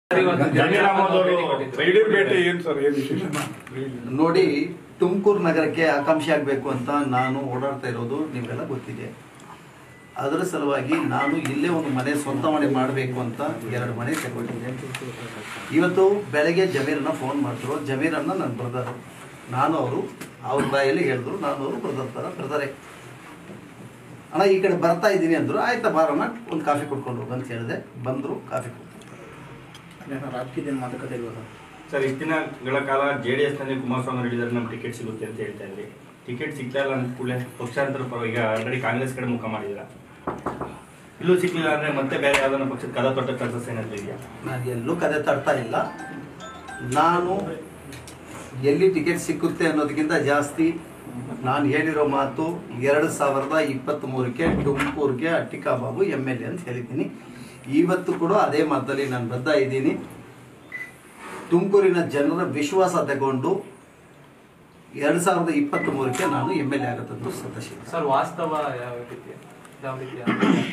ಜಮೀರ್ ಅಹಮದ್ ಅವರು ದಿಢೀರ್ ಭೇಟಿ ಏನ್ ಸರ್ ಏನ್ ವಿಶೇಷ ನೋಡಿ ತುಮಕೂರು ನಗರಕ್ಕೆ ಆಕಾಂಕ್ಷಿ ಆಗಬೇಕು ಅಂತ ನಾನು ಓಡಾಡ್ತಾ ಇರೋದು ನಿಮಗೆಲ್ಲ ಗೊತ್ತಿದೆ ಅದರ ಸಲುವಾಗಿ ನಾನು ಇಲ್ಲೇ ಒಂದು ಮನೆ ಸ್ವಂತ ಮನೆ ಮಾಡಬೇಕು ಅಂತ ಎರಡು ಮನೆ ತಗೊಂಡಿದ್ದೆ ಇವತ್ತು ಬೆಳಗ್ಗೆ ಜಮೀರನ್ನ ಫೋನ್ ಮಾಡಿದ್ರು ಜಮೀರನ್ನ ನನ್ನ ಬ್ರದರ್ ನಾನು ಅವರು ಅವ್ರ ಬಾಯಲ್ಲಿ ಹೇಳಿದ್ರು ನಾನು ಅವರು ಬ್ರದರ್ ಥರ ಬ್ರದರೇ ಅಣ್ಣ ಈ ಕಡೆ ಬರ್ತಾ ಇದ್ದೀನಿ ಅಂದರು ಆಯ್ತಾ ಬಾರಣ್ಣ ಒಂದು ಕಾಫಿ ಕುಡ್ಕೊಂಡು ಹೋಗು ಅಂತ ಹೇಳಿದೆ ಬಂದರು ಕಾಫಿ ಕುಡ್ಕೊಂಡು ರಾಜಕೀಯದ ಮಾತುಕತೆ ಇಲ್ವಾ ಸರ್ ಇಷ್ಟು ದಿನಗಳ ಕಾಲ ಜೆ ಡಿ ಎಸ್ನಲ್ಲಿ ಕುಮಾರಸ್ವಾಮಿ ಹೇಳಿದ್ರೆ ನಮ್ಗೆ ಟಿಕೆಟ್ ಸಿಗುತ್ತೆ ಅಂತ ಹೇಳ್ತಾ ಇದ್ರಿ ಟಿಕೆಟ್ ಸಿಗ್ತಾ ಇಲ್ಲ ಅಂದ ಕೂಡಲೇ ಪಕ್ಷಾಂತರ ಪರ ಈಗ ಆಲ್ರೆಡಿ ಕಾಂಗ್ರೆಸ್ ಕಡೆ ಮುಖ ಮಾಡಿದ್ರ ಇಲ್ಲೂ ಸಿಗ್ಲಿಲ್ಲ ಅಂದ್ರೆ ಮತ್ತೆ ಬೇರೆ ಯಾವ್ದಾನ ಪಕ್ಷದ ಕದ ತೊಟ್ಟ ಚಾನ್ಸಸ್ ಏನಾದ್ರು ಇದೆಯಾ ನಾನು ಎಲ್ಲೂ ಕದೆ ತಡ್ತಾ ಇಲ್ಲ ನಾನು ಎಲ್ಲಿ ಟಿಕೆಟ್ ಸಿಕ್ಕುತ್ತೆ ಅನ್ನೋದಕ್ಕಿಂತ ಜಾಸ್ತಿ ನಾನು ಹೇಳಿರೋ ಮಾತು ಎರಡು ಸಾವಿರದ ಇಪ್ಪತ್ತ್ಮೂರಕ್ಕೆ ತುಮಕೂರಿಗೆ Attica Babu M L A ಅಂತ ಹೇಳಿದ್ದೀನಿ ಇವತ್ತು ಕೂಡ ಅದೇ ಮಾತಲ್ಲಿ ನಾನು ಬದ್ಧ ಇದ್ದೀನಿ ತುಮಕೂರಿನ ಜನರ ವಿಶ್ವಾಸ ತಗೊಂಡು ಎರಡು ಸಾವಿರದ ಇಪ್ಪತ್ತ್ಮೂರಕ್ಕೆ ನಾನು ಎಮ್ ಎಲ್ ಎ ಆಗುತ್ತಂದು ಸದಸ್ಯ ಸರ್ ವಾಸ್ತವ ಯಾವ ರೀತಿ ಯಾವ ರೀತಿ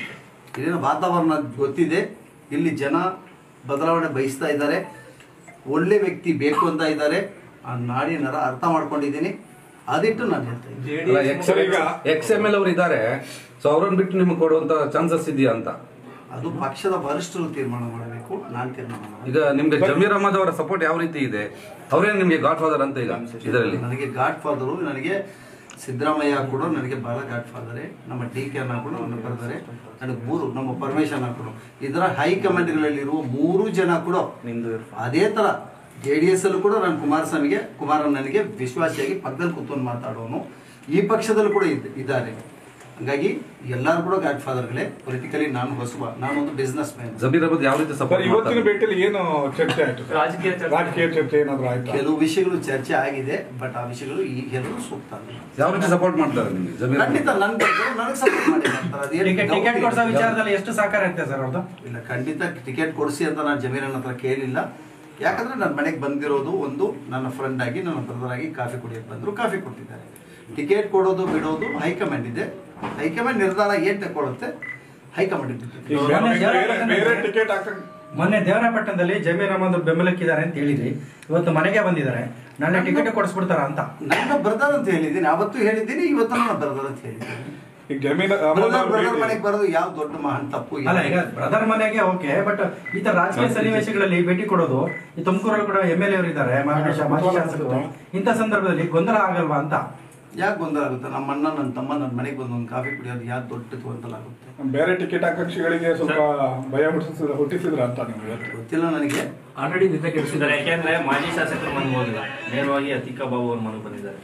ಇಲ್ಲಿನ ವಾತಾವರಣ ಗೊತ್ತಿದೆ ಇಲ್ಲಿ ಜನ ಬದಲಾವಣೆ ಬಯಸ್ತಾ ಇದ್ದಾರೆ ಒಳ್ಳೆ ವ್ಯಕ್ತಿ ಬೇಕು ಅಂತ ಇದ್ದಾರೆ ಆ ನಾಡಿನರ ಅರ್ಥ ಮಾಡ್ಕೊಂಡಿದ್ದೀನಿ ಅದಿಟ್ಟು ನಾನು ಹೇಳ್ತಾ ಇದ್ದೀನಿ ಎಕ್ಸ್ ಎಕ್ಸ್ ಎಮ್ ಎಲ್ ಅವರು ಇದ್ದಾರೆ ಸೊ ಅವ್ರನ್ನ ಬಿಟ್ಟು ನಿಮ್ಗೆ ಕೊಡುವಂತ ಚಾನ್ಸಸ್ ಇದೆಯಾ ಅಂತ ಅದು ಪಕ್ಷದ ವರಿಷ್ಠರು ತೀರ್ಮಾನ ಮಾಡಬೇಕು ನಾನು ತೀರ್ಮಾನ ಮಾಡಬೇಕು ಈಗ ನಿಮ್ಗೆ ಜಮೀರ್ ಅಹಮದ್ ಅವರ ಸಪೋರ್ಟ್ ಯಾವ ರೀತಿ ಇದೆ ಅವರೇ ನಿಮ್ಗೆ ಗಾಡ್ ಫಾದರ್ ಅಂತ ಈಗ ಇದರಲ್ಲಿ ನನಗೆ ಗಾಡ್ ಫಾದರು ನನಗೆ ಸಿದ್ದರಾಮಯ್ಯ ಕೂಡ ನನಗೆ ಬಹಳ ಗಾಡ್ ಫಾದರೇ ನಮ್ಮ ಡಿ ಕೆ ಅನ್ನ ಕೂಡ ನನ್ನ ಬರ್ತಾರೆ ನನಗೆ ಮೂರು ನಮ್ಮ ಪರಮೇಶನ ಕೂಡ ಇದರ ಹೈಕಮಾಂಡ್ಗಳಲ್ಲಿರುವ ಮೂರು ಜನ ಕೂಡ ಅದೇ ತರ ಜೆ ಡಿ ಎಸ್ ಅಲ್ಲೂ ಕೂಡ ನಾನು ಕುಮಾರಸ್ವಾಮಿಗೆ ಕುಮಾರಣ್ಣನಿಗೆ ವಿಶ್ವಾಸಿಯಾಗಿ ಪಕ್ಕದಲ್ಲಿ ಕೂತ್ಕೊಂಡು ಮಾತಾಡೋನು ಈ ಪಕ್ಷದಲ್ಲೂ ಕೂಡ ಇದ್- ಇದ್ದಾರೆ ಹಾಗಾಗಿ ಎಲ್ಲರೂ ಕೂಡ ಗಾಡ್ ಫಾದರ್ಗಳೇ ಪೊಲಿಟಿಕಲಿ ನಾನು ಹೊಸಬ ನಾನೊಂದು ಬಿಸ್ನೆಸ್ ಮ್ಯಾನ್ ಜಮೀರ್ ಅಹಮದ್ ಯಾವ ರೀತಿ ಸರ್ ಸಪೋರ್ಟ್ ಇವತ್ತಿನ ಮಾಡ್ತಾರೆ ಭೇಟಿಯಲ್ಲಿ ಏನು ಚರ್ಚೆ ಆಯ್ತು ಸರ್? ರಾಜಕೀಯ ಚರ್ಚೆ. ರಾಜಕೀಯ ಚರ್ಚೆ ಏನಾದ್ರು ಆಯ್ತಾ ಕೆಲವು ವಿಷಯಗಳು ಚರ್ಚೆ ಆಗಿದೆ ಬಟ್ ಆ ವಿಷಯಗಳು ಈಗ ಹೇಳಲು ಸೂಕ್ತ ಅಲ್ಲ ಯಾವ ರೀತಿ ಸಪೋರ್ಟ್ ಮಾಡ್ತಾರೆ ನಿಮ್ಗೆ ಜಮೀರ್ ಅಹಮದ್? ಖಂಡಿತ ನನ್ ನನಗೆ ಸಪೋರ್ಟ್ ಮಾಡಿ ಮಾಡ್ತಾರೆ ಅದೇನು ಟಿಕೆಟ್ doubt ಟಿಕೆಟ್ ಇಲ್ಲ. ಕೊಡ್ಸೋ ವಿಚಾರದಲ್ಲಿ ಎಷ್ಟು ಸಹಕಾರ ಇರುತ್ತೆ ಸರ್ ಅವ್ರದ್ದು ಇಲ್ಲ ಖಂಡಿತ ಟಿಕೆಟ್ ಕೊಡಿಸಿ ಅಂತ ನಾನು ಜಮೀರನ ಹತ್ರ ಕೇಳಿಲ್ಲ ಯಾಕಂದ್ರೆ ನನ್ನ ಮನೆಗೆ ಬಂದಿರೋದು ಒಂದು ನನ್ನ ಫ್ರೆಂಡ್ ಆಗಿ ನನ್ನ ಬ್ರದರ್ ಆಗಿ ಕಾಫಿ ಕುಡಿಯಕ್ಕೆ ಬಂದ್ರು ಕಾಫಿ ಕೊಡ್ತಿದ್ದಾರೆ ಟಿಕೆಟ್ ಕೊಡೋದು ಬಿಡೋದು ಹೈಕಮಾಂಡ್ ಇದೆ ಹೈಕಮಾಂಡ್ ನಿರ್ಧಾರ ಏನ್ ತಗೊಳುತ್ತೆ ಹೈಕಮಾಂಡ್ ಇಟ್ಟಿದೆ ಈಗ ಬೇರೆ- ಬೇರೆ- ಬೇರೆ ಟಿಕೆಟ್ ಹಾಕಕ್ ಮೊನ್ನೆ ದೇವರಪಟ್ಟಣದಲ್ಲಿ ಜಮೀರ್ ಅಹಮದ್ ಬೆಂಬಲಕ್ಕಿದ್ದಾರೆ ಅಂತ ಹೇಳಿದ್ರಿ ಇವತ್ತು ಮನೆಗೆ ಬಂದಿದ್ದಾರೆ ನಾಳೆ ಟಿಕೆಟ್ ಕೊಡಿಸ್ಬಿಡ್ತಾರ ಅಂತ ನನ್ನ ಬ್ರದರ್ ಅಂತ ಹೇಳಿದ್ದೀನಿ ಅವತ್ತು ಹೇಳಿದ್ದೀನಿ ಇವತ್ತು ನನ್ನ ಬ್ರದರ್ ಅಂತ ಹೇಳಿದ್ದೀನಿ ಈಗ ಜಮೀರ್ ಅಹಮದ್ ಬ್ರದರ್ ಅವ್ರ ಬ್ರದರ್ ಭೇಟಿ- ಮನೆಗೆ ಬರೋದು ಯಾವ ದೊಡ್ಡ ಮಹಾನ್ ತಪ್ಪು ಇಲ್ಲ. ಅಲ್ಲ ಈಗ ಬ್ರದರ್ ಮನೆಗೆ ಓಕೆ ಬಟ್ ಈ ತರ ರಾಜಕೀಯ ಸನ್ನಿವೇಶಗಳಲ್ಲಿ ಭೇಟಿ ಕೊಡೋದು ಈ ತುಮಕೂರಲ್ಲಿ ಕೂಡ ಎಂ ಎಲ್ ಎ ಇದ್ದಾರೆ ಮಾಜಿ ಶಾ- ಮಾಜಿ ಶಾಸಕರು ಇಂಥ ಸಂದರ್ಭದಲ್ಲಿ ಗೊಂದಲ ಆಗಲ್ವಾ ಅಂತ ಯಾಕೆ ಗೊಂದಲ ಆಗುತ್ತೆ ನಮ್ಮ ಅಣ್ಣ ನನ್ನ ತಮ್ಮ ನನ್ನ ಮನೆಗೆ ಬಂದು ಒಂದು ಕಾಫಿ ಕುಡಿಯೋದು ಯಾಕೆ ದೊಡ್ಡ ಗೊಂದಲ ಆಗುತ್ತೆ ಬೇರೆ ಟಿಕೆಟ್ ಆಕಾಂಕ್ಷಿಗಳಿಗೆ ಸ್ವಲ್ಪ ಭಯ ಹುಟ್ಟಿಸಿದ್ರ ಹುಟ್ಟಿಸಿದ್ರ ಅಂತ ನೀವು ಇವತ್ತು ಗೊತ್ತಿಲ್ಲ ನನಗೆ ಆಲ್ರೆಡಿ ನಿದ್ದೆ ಸರ್ ಕೆಡಿಸಿದ್ದಾರೆ ಯಾಕೆಂದ್ರೆ ಮಾಜಿ ಶಾಸಕರು ಮನೆಗೆ ಹೋಗಿಲ್ಲ ನೇರವಾಗಿ ಅತಿಕಾ ಬಾಬು ಅವ್ರ ಮನೆಗೆ ಬಂದಿದ್ದಾರೆ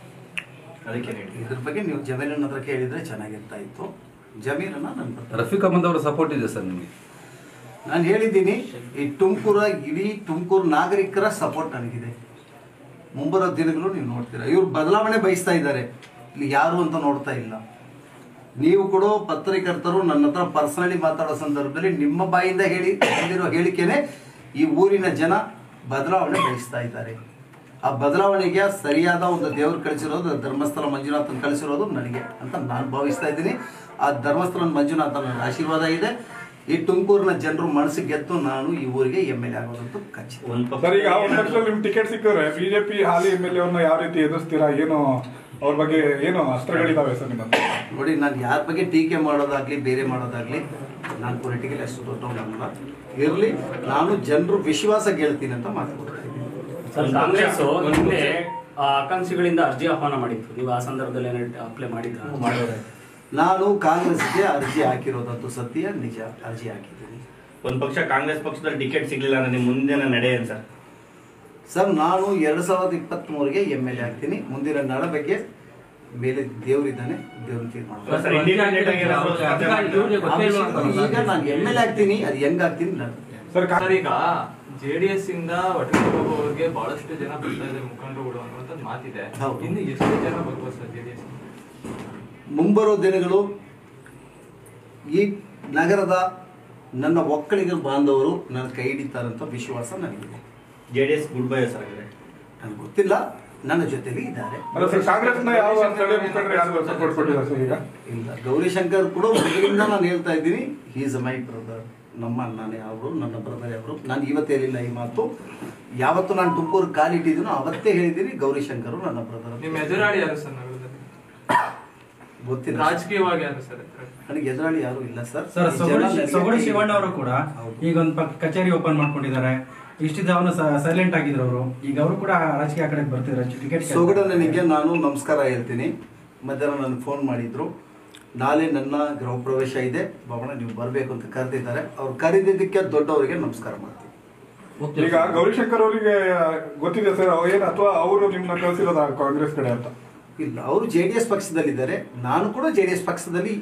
ಅದಕ್ಕೆ ಹೇಳಿ ಇದ್ರ ಬಗ್ಗೆ ನೀವು ಜಮೀರನ ಹತ್ರ ಕೇಳಿದ್ರೆ ಚೆನ್ನಾಗಿರ್ತಾ ಇತ್ತು ಜಮೀರನ್ನ ನನ್ನ ಬರ್ತಾರೆ ರಫೀಕ್ ಅಹಮದ್ ಅವರ ಸಪೋರ್ಟ್ ಇದೆ ಸರ್ ನಿಮಗೆ ನಾನು ಹೇಳಿದ್ದೀನಿ ಈ ತುಮಕೂರ ಇಡೀ ತುಮಕೂರು ನಾಗರಿಕರ ಸಪೋರ್ಟ್ ನನಗಿದೆ ಮುಂಬರೋ ದಿನಗಳು ನೀವು ನೋಡ್ತೀರಾ ಇವ್ರು ಬದಲಾವಣೆ ಬಯಸ್ತಾ ಇದ್ದಾರೆ ಇಲ್ಲಿ ಯಾರು ಅಂತ ನೋಡ್ತಾ ಇಲ್ಲ ನೀವು ಕೂಡ ಪತ್ರಕರ್ತರು ನನ್ನ ಹತ್ರ ಪರ್ಸನಲಿ ಮಾತಾಡೋ ಸಂದರ್ಭದಲ್ಲಿ ನಿಮ್ಮ ಬಾಯಿಂದ ಹೇಳಿ ಬಂದಿರೋ ಹೇಳಿಕೆನೆ ಈ ಊರಿನ ಜನ ಬದಲಾವಣೆ ಬಯಸ್ತಾ ಇದ್ದಾರೆ ಆ ಬದಲಾವಣೆಗೆ ಸರಿಯಾದ ಒಂದು ದೇವರು ಕಳಿಸಿರೋದು ಧರ್ಮಸ್ಥಳ ಮಂಜುನಾಥನ್ ಕಳಿಸಿರೋದು ನನಗೆ ಅಂತ ನಾನು ಭಾವಿಸ್ತಾ ಇದ್ದೀನಿ ಆ ಧರ್ಮಸ್ಥಳ ಮಂಜುನಾಥನ ಆಶೀರ್ವಾದ ಇದೆ ಈ ತುಮಕೂರಿನ ಜನರು ಮನಸ್ಸಿಗೆ ಗೆದ್ದು ನಾನು ಈ ಊರಿಗೆ ಎಮ್ ಎಲ್ ಎ ಆಗೋದಂತೂ ಖಚಿತ ಒಂದ್ ಪಕ್ಷ ಸರ್ ಈಗ ಒಂದ್ ಪಕ್ಷದಲ್ಲಿ ನಿಮ್ ಟಿಕೆಟ್ ಸಿಕ್ಕಿದ್ರೆ ಬಿಜೆಪಿ ಹಾಲಿ ಎಂ ಎಲ್ ಎವ್ರನ್ನ ಯಾವ ರೀತಿ ಎದುರಿಸ್ತೀರಾ ಏನು ಅವ್ರ ಬಗ್ಗೆ ಏನು ಅಸ್ತ್ರಗಳಿದಾವೆ ಸರ್ ನಿಮ್ಮ ಹತ್ರ? ನೋಡಿ ನಾನು ಯಾರ ಬಗ್ಗೆ ಟೀಕೆ ಮಾಡೋದಾಗ್ಲಿ ಬೇರೆ ಮಾಡೋದಾಗ್ಲಿ ನಾನು ಪೊಲಿಟಿಕಲ್ ಅಷ್ಟು ದೊಡ್ಡವನಲ್ಲ ಇರಲಿ ನಾನು ಜನರು ವಿಶ್ವಾಸ ಗೆಲ್ತೀನಿ ಅಂತ ಮಾತಾಡ್ತಾ ಇದ್ದೀನಿ ಸರ್ ಕಾಂಗ್ರೆಸ್ ನಿನ್ನೆ ಆ ಆಕಾಂಕ್ಷಿಗಳಿಂದ ಅರ್ಜಿ ಆಹ್ವಾನ ಮಾಡಿತ್ತು ನೀವು ಆ ಸಂದರ್ಭದಲ್ಲಿ ಏನಾದ್ರು ಅಪ್ಲೈ ಮಾಡಿದ್ರ ನಾನು ಕಾಂಗ್ರೆಸ್ಗೆ ಅರ್ಜಿ ಹಾಕಿರೋದಂತೂ ಸತ್ಯ ನಿಜ ಅರ್ಜಿ ಹಾಕಿದ್ದೀನಿ ಒಂದ್ ಪಕ್ಷ ಕಾಂಗ್ರೆಸ್ ಪಕ್ಷದಲ್ಲಿ ಟಿಕೆಟ್ ಸಿಗ್ಲಿಲ್ಲ ಅಂದ್ರೆ ನಿಮ್ ಮುಂದಿನ ನಡೆ ಏನ್ ಸರ್ ಸರ್ ನಾನು ಎರಡು ಸಾವಿರದ ಇಪ್ಪತ್ತ್ಮೂರಿಗೆ ಎಮ್ ಎಲ್ ಎ ಆಗ್ತೀನಿ ಮುಂದಿನ ನಡ ಬಗ್ಗೆ ಮೇಲೆ ದೇವರಿದ್ದಾನೆ ದೇವ್ರನ್ನ ತೀರ್ಮಾನ ಸರ್, independent ಆಗಿ ಏನಾದ್ರು ಸ್ಪರ್ಧೆ ಮಾಡ್ತಾರಾ? ಈಗ ನಾನು ಎಮ್ ಎಲ್ ಎ ಆಗ್ತೀನಿ ಅದು ಹೆಂಗ್ ಆಗ್ತೀನಿ ನಾನು ಸರ್ ಕಾ- ಸರ್ ಈಗ ಜೆಡಿಎಸ್ ಇಂದ ಒಟ್ಟಿಗೆ ಹೋಗೋರಿಗೆ ಬಹಳಷ್ಟು ಜನ ಬರ್ತಾ ಇದ್ದಾರೆ ಮುಖಂಡರುಗಳು ಅನ್ನುವಂಥದ್ದು ಮಾತಿದೆ ಹೌದು. ಇನ್ನು ಎಷ್ಟು ಜನ ಬರ್ಬೋದು ಸರ್ ಜೆಡಿಎಸ್ ಮುಂಬರೋ ದಿನಗಳು ಈ ನಗರದ ನನ್ನ ಒಕ್ಕಲಿಗ ಬಾಂಧವರು ನನ್ನ ಕೈ ಹಿಡಿತಾರಂತ ವಿಶ್ವಾಸ ನನಗಿದೆ J D S goodbye sir ಹಾಗಾದ್ರೆ ನನಗೆ ಗೊತ್ತಿಲ್ಲ ನನ್ನ ಜೊತೆಲಿ ಇದ್ದಾರೆ ಅಲ್ಲ ಸರ್ ಕಾಂಗ್ರೆಸ್ನ ಯಾವ ಸ್ಥಳೀಯ ಮುಖಂಡರು ಯಾರು ಸಪೋರ್ಟ್ ಕೊಟ್ಟಿದ್ದಾರೆ ಸರ್ ಈಗ ಇಲ್ಲ ಗೌರಿಶಂಕರ್ ಕೂಡ ಮೊದಲಿಂದ ನಾನು ಹೇಳ್ತಾ ಇದ್ದೀನಿ ಈಸ್ ಮೈ ಬ್ರದರ್ ನಮ್ಮ ಅಣ್ಣನೇ ಅವರು ನನ್ನ ಬ್ರದರೇ ಅವರು ನಾನು ಇವತ್ತು ಹೇಳಿಲ್ಲ ಈ ಮಾತು ಯಾವತ್ತು ನಾನು ತುಮಕೂರು ಕಾಲಿಟ್ಟಿದ್ದೀನೋ ಅವತ್ತೇ ಹೇಳಿದ್ದೀನಿ ಗೌರಿಶಂಕರು ನನ್ನ ಬ್ರದರ್ ನಿಮ್ ಎದುರಾಳಿ ಯಾರು ಸರ್ ನಗರದಲ್ಲಿ ಗೊತ್ತಿಲ್ಲ ರಾಜಕೀಯವಾಗಿ ಯಾರು ಸರ್ ಎದುರಾಳಿ? ನನಗೆ ಎದುರಾಳಿ ಯಾರು ಇಲ್ಲ ಸರ್ ಸರ್ ಈ ಸೊಗಡು ಜನ ನನಗೆ ಸೊಗಡು ಶಿವಣ್ಣ ಅವರು ಕೂಡ ಹೌದು. ಈಗ ಒಂದು ಪಕ್ಕ ಕಚೇರಿ ಓಪನ್ ಮಾಡ್ಕೊಂಡಿದ್ದಾರೆ ಇಷ್ಟಿದ್ದ ಅವನು ಸೈಲೆಂಟ್ ಆಗಿದ್ರು ಅವರು ಈಗ ಅವರು ಕೂಡ ರಾಜಕೀಯ ಕಡೆ ಬರ್ತಿದ್ದಾರೆ ಟಿಕೆಟ್ ಸೊಗಡನಿಗೆ ನಾನು ನಮಸ್ಕಾರ ಹೇಳ್ತೀನಿ ಮಧ್ಯಾಹ್ನ ನನಗೆ ಫೋನ್ ಮಾಡಿದ್ರು ನಾಳೆ ನನ್ನ ಗೃಹ ಪ್ರವೇಶ ಇದೆ ಬಾಬಣ್ಣ ನೀವು ಬರಬೇಕು ಅಂತ ಕರೆದಿದ್ದಾರೆ ಅವ್ರು ಕರೆದಿದ್ದಕ್ಕೆ ದೊಡ್ಡವರಿಗೆ ನಮಸ್ಕಾರ ಮಾಡ್ತೀನಿ ಈಗ ಗೌರಿಶಂಕರ್ ಅವರಿಗೆ ಗೊತ್ತಿದೆ ಸರ್ ಏನು ಅಥವಾ ಅವರು ನಿಮ್ಮನ್ನ ಕಳಿಸಿರೋದ ಕಾಂಗ್ರೆಸ್ ಕಡೆ ಅಂತ ಇಲ್ಲ ಅವರು ಜೆ ಡಿ ಎಸ್ ಪಕ್ಷದಲ್ಲಿದ್ದಾರೆ ನಾನು ಕೂಡ ಜೆ ಡಿ ಎಸ್ ಪಕ್ಷದಲ್ಲಿ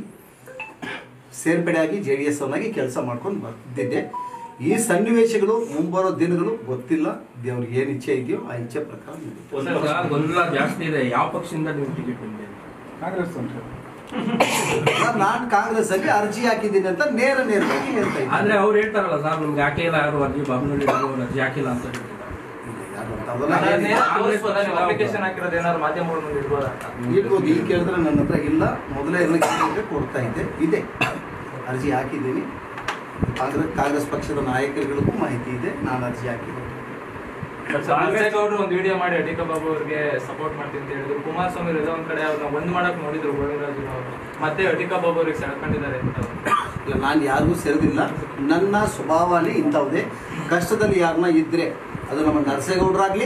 ಸೇರ್ಪಡೆಯಾಗಿ ಜೆ ಡಿ ಎಸ್ ಅವನಾಗಿ ಕೆಲಸ ಮಾಡ್ಕೊಂಡು ಬರ್ತಿದ್ದೆ ಈ ಸನ್ನಿವೇಶಗಳು ಮುಂಬರೋ ದಿನಗಳು ಗೊತ್ತಿಲ್ಲ ದೇವ್ರಿಗೆ ಏನು ಇಚ್ಛೆ ಇದೆಯೋ ಆ ಇಚ್ಛೆ ಪ್ರಕಾರ ನಡೀತದೆ. ಸರ್, ಗೊಂದಲ ಜಾಸ್ತಿ ಇದೆ ಯಾವ ಪಕ್ಷದಿಂದ ನೀವು ಟಿಕೆಟ್ ನಿಮ್ಗೆ ಕಾಂಗ್ರೆಸ್ ಅಂತ ಸರ್, ನಾನು ಕಾಂಗ್ರೆಸ್ ಅಲ್ಲಿ ಅರ್ಜಿ ಹಾಕಿದ್ದೀನಿ ಅಂತ ನೇರ ನೇರವಾಗಿ ಹೇಳ್ತಾ ಇದ್ದೀನಿ. ಆದ್ರೆ ಅವ್ರು ಹೇಳ್ತಾರಲ್ಲ ಸರ್ ನಮ್ಗೆ ಹಾಕಿಲ್ಲ ಯಾರು ಅರ್ಜಿ ಬಾಬನಹಳ್ಳಿ ಅವರು ಅರ್ಜಿ ಹಾಕಿಲ್ಲ ಅಂತ ಹೇಳ್ತಾರೆ. ಯಾರು ಅಂತ ಅದೆಲ್ಲ ಅಲ್ಲ, ಹೇಳಿ- ನೇರ ತೋರಿಸ್ಬೋದಾ? ನೀವು ಅಪ್ಲಿಕೇಶನ್ ಹಾಕಿರೋದು ಏನಾದ್ರು ಮಾಧ್ಯಮಗಳ ಮುಂದೆ ಇಡ್ಬೋದಾ ಅಂತ? ಇರ್ಬೋದು ಈಗ ಕೇಳಿದ್ರೆ ನನ್ನ ಹತ್ರ ಇಲ್ಲ ಮೊದಲೇ ಎಲ್ಲ ಕೇಳಿದ್ರೆ ಕೊಡ್ತಾ ಇದ್ದೆ ಇದೆ ಅರ್ಜಿ ಹಾಕಿದ್ದೀನಿ ಕಾಂಗ್ರೆಸ್ ಕಾಂಗ್ರೆಸ್ ಪಕ್ಷದ ನಾಯಕರುಗಳಿಗೂ ಮಾಹಿತಿ ಇದೆ ನಾನು ಅರ್ಜಿ ಹಾಕಿದ್ದೀನಿ ನರಸೇಗೌಡರು ಒಂದು ವಿಡಿಯೋ ಮಾಡಿ ಅಡಿಕ ಬಾಬು ಅವ್ರಿಗೆ ಸಪೋರ್ಟ್ ಮಾಡ್ತೀನಿ ಅಂತ ಹೇಳಿದ್ರು ಕುಮಾರಸ್ವಾಮಿ ಎಲ್ಲೋ ಒಂದ್ ಕಡೆ ಅವ್ರನ್ನ ಒಂದ್ ಮಾಡಕ್ ನೋಡಿದ್ರು ಗೋವಿಂದರಾಜು ಅವರು ಮತ್ತೆ ಅಡಿಕ ಬಾಬು ಅವ್ರಿಗೆ ಸೆಳ್ಕೊಂಡಿದ್ದಾರೆ ಅಂತ ಅವ್ರು. ಇಲ್ಲ ನಾನು ಯಾರಿಗೂ ಸೇರಿದಿಲ್ಲ ನನ್ನ ಸ್ವಭಾವನೇ ಇಂಥವುದೇ ಕಷ್ಟದಲ್ಲಿ ಯಾರನ್ನ ಇದ್ದರೆ ಅದು ನಮ್ಮ ನರಸೇಗೌಡರಾಗಲಿ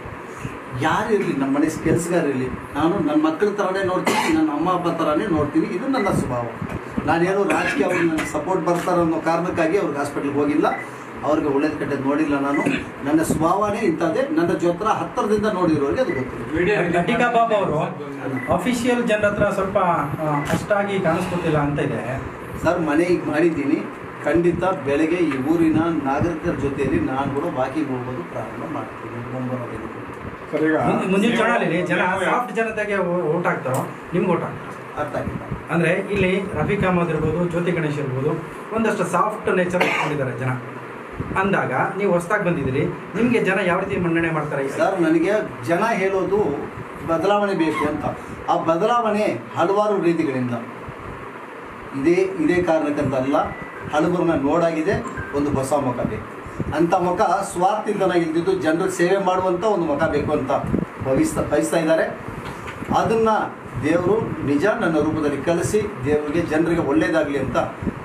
ಯಾರು ಇರಲಿ ನಮ್ಮ ಮನೆ ಕೆಲಸಗಾರ ಇರಲಿ ನಾನು ನನ್ನ ಮಕ್ಕಳ ಥರನೇ ನೋಡ್ತೀನಿ ನನ್ನ ಅಮ್ಮ ಅಪ್ಪ ಥರನೇ ನೋಡ್ತೀನಿ ಇದು ನನ್ನ ಸ್ವಭಾವ ನಾನೇನು ರಾಜಕೀಯ ಅವ್ರಿಗೆ ನನಗೆ ಸಪೋರ್ಟ್ ಬರ್ತಾರೆ ಅನ್ನೋ ಕಾರಣಕ್ಕಾಗಿ ಅವ್ರಿಗೆ ಹಾಸ್ಪಿಟ್ಲಿಗೆ ಹೋಗಿಲ್ಲ ಅವ್ರಿಗೆ ಒಳ್ಳೇದು ಕೆಟ್ಟದ್ದು ನೋಡಿಲ್ಲ ನಾನು ನನ್ನ ಸ್ವಭಾವನೇ ಇಂಥದ್ದೇ ನನ್ನ ಜೊತೆ ಹತ್ತಿರದಿಂದ ನೋಡಿರೋರಿಗೆ ಅದು ಗೊತ್ತಿಲ್ಲ ವಿಡಿಯೋ ಲಟಿಕಾ ಬಾಬು ಅವರು ಅಫಿಷಿಯಲ್ ಜನರ ಹತ್ರ ಸ್ವಲ್ಪ ಆ, ಅಷ್ಟಾಗಿ ಕಾಣಿಸ್ಕೊತಿಲ್ಲ ಅಂತ ಇದೆ ಸರ್ ಮನೆ ಈಗ ಮಾಡಿದ್ದೀನಿ ಖಂಡಿತ ಬೆಳಗ್ಗೆ ಈ ಊರಿನ ನಾಗರಿಕರ ಜೊತೆಯಲ್ಲಿ ನಾನು ಕೂಡ ವಾಕಿಂಗ್ ಹೋಗೋದು ಪ್ರಾರಂಭ ಮಾಡ್ತೀನಿ ಮುಂಬರುವ ದಿನಗಳು. ಸರ್ ಈಗ ಮುಂದಿನ- ಮುಂದಿನ ನೀವು- ಚುನಾವಣೆಯಲ್ಲಿ ಜನ ನೀವು- ಸಾಫ್ಟ್ ಜನತೆಗೆ ಓಟ್ ಹಾಕ್ತಾರೋ ನಿಮ್ಗೆ ಓಟ್ ಹಾಕ್ತಾರೆ ಅರ್ಥ ಆಗಿಲ್ಲ ಅಂದ್ರೆ ಇಲ್ಲಿ ರಫೀಕ್ ಅಹಮದ್ ಇರ್ಬೋದು ಜ್ಯೋತಿ ಗಣೇಶ್ ಇರ್ಬೋದು ಒಂದಷ್ಟು ಸಾಫ್ಟ್ ನೇಚರ್ ಇಟ್ಕೊಂಡಿದ್ದಾರೆ ಜನ ಅಂದಾಗ ನೀವು ಹೊಸದಾಗಿ ಬಂದಿದ್ದೀರಿ ನಿಮ್ಗೆ ಜನ ಯಾವ ರೀತಿ ಮನ್ನಣೆ ಮಾಡ್ತಾರೆ ಸರ್ ನನಗೆ ಜನ ಹೇಳೋದು ಬದಲಾವಣೆ ಬೇಕು ಅಂತ ಆ ಬದಲಾವಣೆ ಹಲವಾರು ರೀತಿಗಳಿಂದ ಇದೇ ಇದೇ ಕಾರಣಕ್ಕಂತಲ್ಲ ಹಲವರನ್ನ ನೋಡಾಗಿದೆ ಒಂದು ಹೊಸ ಮುಖ ಬೇಕು ಅಂಥ ಮುಖ ಸ್ವಾರ್ಥಿಂದನ ಇಲ್ದಿದ್ದು ಜನರಿಗೆ ಸೇವೆ ಮಾಡುವಂಥ ಒಂದು ಮುಖ ಬೇಕು ಅಂತ ಭವಿಸ್ತಾ ಬಯಸ್ತಾ ಇದ್ದಾರೆ ಅದನ್ನು ದೇವರು ನಿಜ ನನ್ನ ರೂಪದಲ್ಲಿ ಕಲಿಸಿ ದೇವರಿಗೆ ಜನರಿಗೆ ಒಳ್ಳೇದಾಗಲಿ ಅಂತ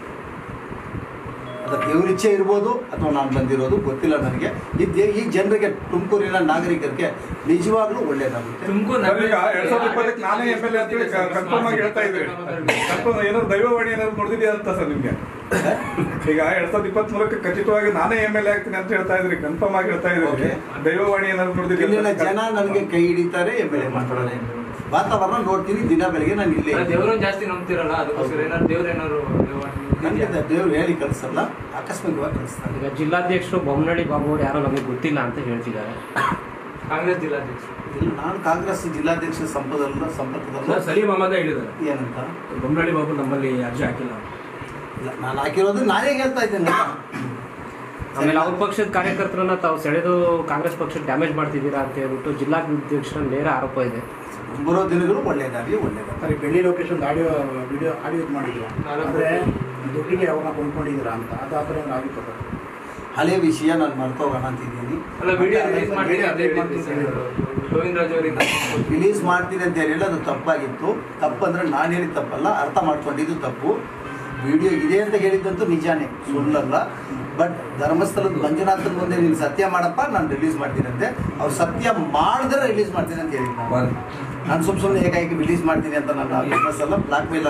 ಅದು ದೇವ್ರ ಇಚ್ಛೆ ಇರ್ಬೋದು ಅಥವಾ ನಾನು ಬಂದಿರೋದು ಗೊತ್ತಿಲ್ಲ ನನಗೆ ಈ ದೇ- ಈ ಜನರಿಗೆ ತುಮಕೂರಿನ ನಾಗರಿಕರಿಗೆ ನಿಜವಾಗ್ಲೂ ಒಳ್ಳೇದಾಗುತ್ತೆ ತುಮಕೂರು ಸರ್, ಈಗ ಎರಡ್ ಸಾವಿರದ ಇಪ್ಪತ್ತಕ್ಕೆ ನಾನೇ ಎಮ್ ಎಲ್ ಎ ಅಂತೇಳಿ ಕನ್ಫರ್ಮ್ ಆಗಿ ಹೇಳ್ತಾ ಇದ್ರಿ ಕನ್ಫರ್ಮ್ ಏನಾದ್ರು ದೈವವಾಣಿ ಏನಾದ್ರು ನೋಡಿದ್ಯಾ ಅಂತ ಸರ್ ನಿಮ್ಗೆ ಈಗ ಎರಡ್ ಸಾವಿರದ ಇಪ್ಪತ್ತ್ ಮೂರಕ್ಕೆ ಖಚಿತವಾಗಿ ನಾನೇ ಎಮ್ ಎಲ್ ಎ ಆಗ್ತೀನಿ ಅಂತ ಹೇಳ್ತಾ ಇದ್ರಿ ಕನ್ಫರ್ಮ್ ಆಗಿ ಹೇಳ್ತಾ ಇದ್ರಿ Okay. ದೈವವಾಣಿ ಏನಾದ್ರು ಇಲ್ಲಿನ ನೋಡಿದ್ಯಾ ಜನ ನನಗೆ ಕೈ ಹಿಡಿತಾರೆ ಎಮ್ ಎಲ್ ಎ ಮಾಡ್ತಾರೆ ವಾತಾವರಣ ನೋಡ್ತೀನಿ ದಿನ ಬೆಳಗ್ಗೆ ನಾನು ಇಲ್ಲೇ ಇದ್ದೀನಿ. ದೇವ್ರನ್ನ ಜಾಸ್ತಿ ನಂಬ್ತಿರಲ್ಲ ಅದಕ್ಕೋಸ್ಕರ ಏನಾದ್ರು ದೇವ್ರ ಏನಾದ್ರು ಖಂಡಿತ ದೇವ್ರು ಹೇಳಿ ಕಳಿಸಲ್ಲ ಆಕಸ್ಮಿಕವಾಗಿ ಕಳಿಸ್ತಾರೆ ಈಗ ಜಿಲ್ಲಾಧ್ಯಕ್ಷರು ಬೊಮ್ಮನಹಳ್ಳಿ ಬಾಬು ಅವರು ಯಾರೋ ನಮಗೆ ಗೊತ್ತಿಲ್ಲ ಅಂತ ಹೇಳ್ತಿದ್ದಾರೆ ಕಾಂಗ್ರೆಸ್ ಜಿಲ್ಲಾಧ್ಯಕ್ಷರು ಇಲ್ಲಿ ನಾನು ಕಾಂಗ್ರೆಸ್ ಜಿಲ್ಲಾಧ್ಯಕ್ಷ ಸಂಪದಲ್ಲ ಸರ್, ಸಂಪರ್ಕದಲ್ಲ ಸಲೀಂ ಅಹಮದ್ ಹೇಳಿದ್ದಾರೆ ಏನಂತ ಬೊಮ್ಮನಹಳ್ಳಿ ಬಾಬು ನಮ್ಮಲ್ಲಿ ಅರ್ಜಿ ಹಾಕಿಲ್ಲ ಇಲ್ಲ ನಾನು ಹಾಕಿರೋದು ನಾನೇ ಹೇಳ್ತಾ ಇದ್ದೇನೆ ಆಮೇಲೆ ಅವ್ರ ಪಕ್ಷದ ಕಾರ್ಯಕರ್ತರನ್ನ ತಾವು ಸೆಳೆದು ಕಾಂಗ್ರೆಸ್ ಪಕ್ಷಕ್ಕೆ ಡ್ಯಾಮೇಜ್ ಮಾಡ್ತಿದ್ದೀರಾ ಅಂತ ಹೇಳ್ಬಿಟ್ಟು ಜಿಲ್ಲಾಧ್ಯಕ್ಷರ ನೇರ ಆರೋಪ ಇದೆ ಬರೋ ದಿನಗಳು ಒಳ್ಳೇದಾಗಲಿ ಒಳ್ಳೇದಾಗಲಿ ಸರಿ ಬೆಳ್ಳಿ ಲೋಕೇಶ್ ಒಂದು ಆಡಿಯೋ ವಿಡಿಯೋ ಆಡಿಯೋ ಇದು ಮಾಡಿದ್ರು ನಾಲ್ಕು ಅಂದರೆ ದುಡ್ಡಿಗೆ ಅವ್ರನ್ನ ಕೊಂಡ್ಕೊಂಡಿದ್ದೀರಾ ಅಂತ ಅದು ಆ ಥರ ಒಂದು ಆಗಿತ್ತು ಹಳೆ ವಿಷಯ ನಾನು ಮರ್ತೋಗೋಣ ಅಂತಿದ್ದೀನಿ ಅಲ್ಲ ವಿಡಿಯೋ ರಿಲೀಸ್ ಮತ್ತೆ ಮಾಡ್ತೀನಿ ಅಂತ update ಹೇಳಿದ್ರಿ ಮಾಡ್ತೀನಿ ಸರ್ ಅಂತ ಹೇಳಿದ್ರು. ಗೋವಿಂದ ರಾಜ್ ಅವರಿಂದ ರಿಲೀಸ್ ಮಾಡ್ತೀನಿ ಅಂತ ಹೇಳಿಲ್ಲ ಅದು ತಪ್ಪಾಗಿತ್ತು ತಪ್ಪಂದ್ರೆ ನಾನು ಹೇಳಿದ ತಪ್ಪಲ್ಲ ಅರ್ಥ ಮಾಡ್ಕೊಂಡಿದ್ದು ತಪ್ಪು ವಿಡಿಯೋ ಇದೆ ಅಂತ ಹೇಳಿದ್ದಂತೂ ನಿಜಾನೇ ಸುಳ್ಳಲ್ಲ ಬಟ್ ಧರ್ಮಸ್ಥಳದ ಮಂಜುನಾಥನ ಮುಂದೆ ನೀನು ಸತ್ಯ ಮಾಡಪ್ಪ ನಾನು ರಿಲೀಸ್ ಮಾಡ್ತೀನಿ ಅಂತೆ ಅವ್ರು ಸತ್ಯ ಮಾಡಿದ್ರೆ ರಿಲೀಸ್ ಮಾಡ್ತೀನಿ ಅಂತ ಹೇಳಿದ್ರು ನಾನು. ನಾನು ಸುಮ್ ಸುಮ್ಮನೆ ಏಕಾಏಕಿ ರಿಲೀಸ್ ಮಾಡ್ತೀನಿ ಅಂತ ನನ್ನ ಬಿಸ್ನೆಸ್ ಎಲ್ಲ ಬ್ಲಾಕ್ ಮೇಲ್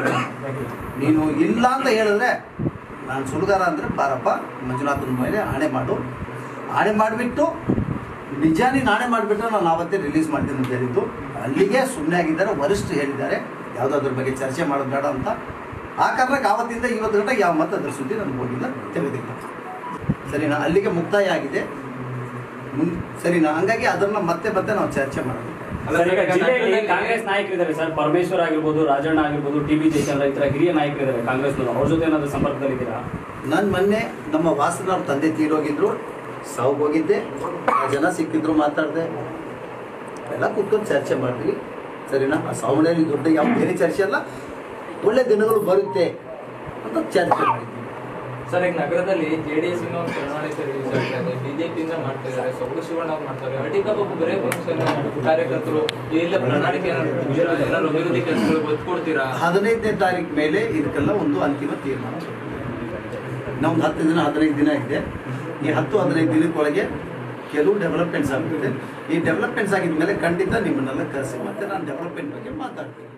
ನೀನು ಇಲ್ಲ ಅಂತ ಹೇಳಿದ್ರೆ ನಾನು ಸುಳ್ಗಾರ ಅಂದರೆ ಬಾರಪ್ಪ ಮಂಜುನಾಥನ ಮೇಲೆ ಆಣೆ ಮಾಡು ಆಣೆ ಮಾಡಿಬಿಟ್ಟು ನಿಜ ನೀನು ಆಣೆ ಮಾಡಿಬಿಟ್ರೆ ನಾನು ಆವತ್ತೇ ರಿಲೀಸ್ ಮಾಡ್ತೀನಿ ಅಂತ ಹೇಳಿದ್ದು ಅಲ್ಲಿಗೆ ಸುಮ್ಮನೆ ಆಗಿದ್ದಾರೆ ವರಿಷ್ಠರು ಹೇಳಿದ್ದಾರೆ ಯಾವುದಾದ್ರ ಬಗ್ಗೆ ಚರ್ಚೆ ಮಾಡೋದು ಬೇಡ ಅಂತ ಆ ಕಾರಣಕ್ಕೆ ಆವತ್ತಿಂದ ಇವತ್ತು ಗಂಟೆ ಯಾವ ಮತ್ತೆ ಅದ್ರ ಸುದ್ದಿ ನನಗೆ ಹೋಗಿಲ್ಲ ತೆಗೆದಿಲ್ಲ ಸರಿನಾ ಅಲ್ಲಿಗೆ ಮುಕ್ತಾಯ ಆಗಿದೆ ಮುನ್ ಸರಿನಾ ಹಂಗಾಗಿ ಅದನ್ನು ಮತ್ತೆ ಮತ್ತೆ ನಾವು ಚರ್ಚೆ ಮಾಡೋದು ಸರ್, ಈಗ ಜಿಲ್ಲೆಯಲ್ಲಿ ಕಾಂಗ್ರೆಸ್ ನಾಯಕರಿದ್ದಾರೆ ಸರ್ ಪರಮೇಶ್ವರ್ ಆಗಿರ್ಬೋದು ರಾಜಣ್ಣ ಆಗಿರ್ಬೋದು ಟಿ ಬಿ ಜಯಚಂದ್ರ ಈ ತರ ಹಿರಿಯ ನಾಯಕರಿದ್ದಾರೆ ಕಾಂಗ್ರೆಸ್ನವರು ಅವ್ರ ಜೊತೆ ಏನಾದ್ರು ಸಂಪರ್ಕದಲ್ಲಿದ್ದೀರಾ ನಾನು ಮೊನ್ನೆ ನಮ್ಮ ವಾಸನ ಅವ್ರ ತಂದೆ ತೀರೋಗಿದ್ರು ಸಾವು ಹೋಗಿದ್ದೆ ಆ ಜನ ಸಿಕ್ಕಿದ್ರು ಮಾತಾಡಿದೆ ಎಲ್ಲ ಕೂತ್ಕೊಂಡು ಚರ್ಚೆ ಮಾಡ್ತೀವಿ ಸರಿನಾ ಆ ಸಾವಣಿಯಲ್ಲಿ ದೊಡ್ಡ ಯಾವ ಬೇರೆ ಚರ್ಚೆ ಅಲ್ಲ ಒಳ್ಳೆ ದಿನಗಳು ಬರುತ್ತೆ ಅಂತ ಚರ್ಚೆ ಮಾಡಿದ್ವಿ ಸರ್ ಈಗ ನಗರದಲ್ಲಿ ಜೆಡಿಎಸ್ ಇಂದ ಒಂದು ಪ್ರಣಾಳಿಕೆ ರಿಲೀಸ್ ಆಗ್ತಾ ಇದೆ ಬಿಜೆಪಿಯಿಂದ ಮಾಡ್ತಾ ಇದ್ದಾರೆ ಸೊಗಡು ಶಿವಣ್ಣ ಅವ್ರು ಮಾಡ್ತಾರೆ ಅಟಿಕಾ ಬಾಬು ಬರೇ ಫಂಕ್ಷನ್ ಕಾರ್ಯಕರ್ತರು ಇಲ್ಲ ಪ್ರಣಾಳಿಕೆ ಏನಾದ್ರು ಕೊಡ್ತೀರಾ? ಏನಾದ್ರು ಅಭಿವೃದ್ಧಿ ಕೆಲಸಗಳು ಒತ್ತು ಕೊಡ್ತೀರಾ ಹದಿನೈದನೇ ತಾರೀಕು ಮೇಲೆ ಇದಕ್ಕೆಲ್ಲ ಒಂದು ಅಂತಿಮ ತೀರ್ಮಾನ ನಮ್ದು ಹತ್ತು ದಿನ ಹದಿನೈದು ದಿನ ಇದೆ ಈ ಹತ್ತು ಹದಿನೈದು ದಿನಕ್ಕೊಳಗೆ ಕೆಲವು ಡೆವಲಪ್ಮೆಂಟ್ಸ್ ಆಗುತ್ತೆ ಈ ಡೆವಲಪ್ಮೆಂಟ್ಸ್ ಆಗಿದ ಮೇಲೆ ಖಂಡಿತ ನಿಮ್ಮನ್ನೆಲ್ಲ ಕರೆಸಿ ಮತ್ತೆ ನಾನು ಡೆವಲಪ್ಮೆಂಟ್ ಬಗ್ಗೆ ಮಾತಾಡ್ತೀನಿ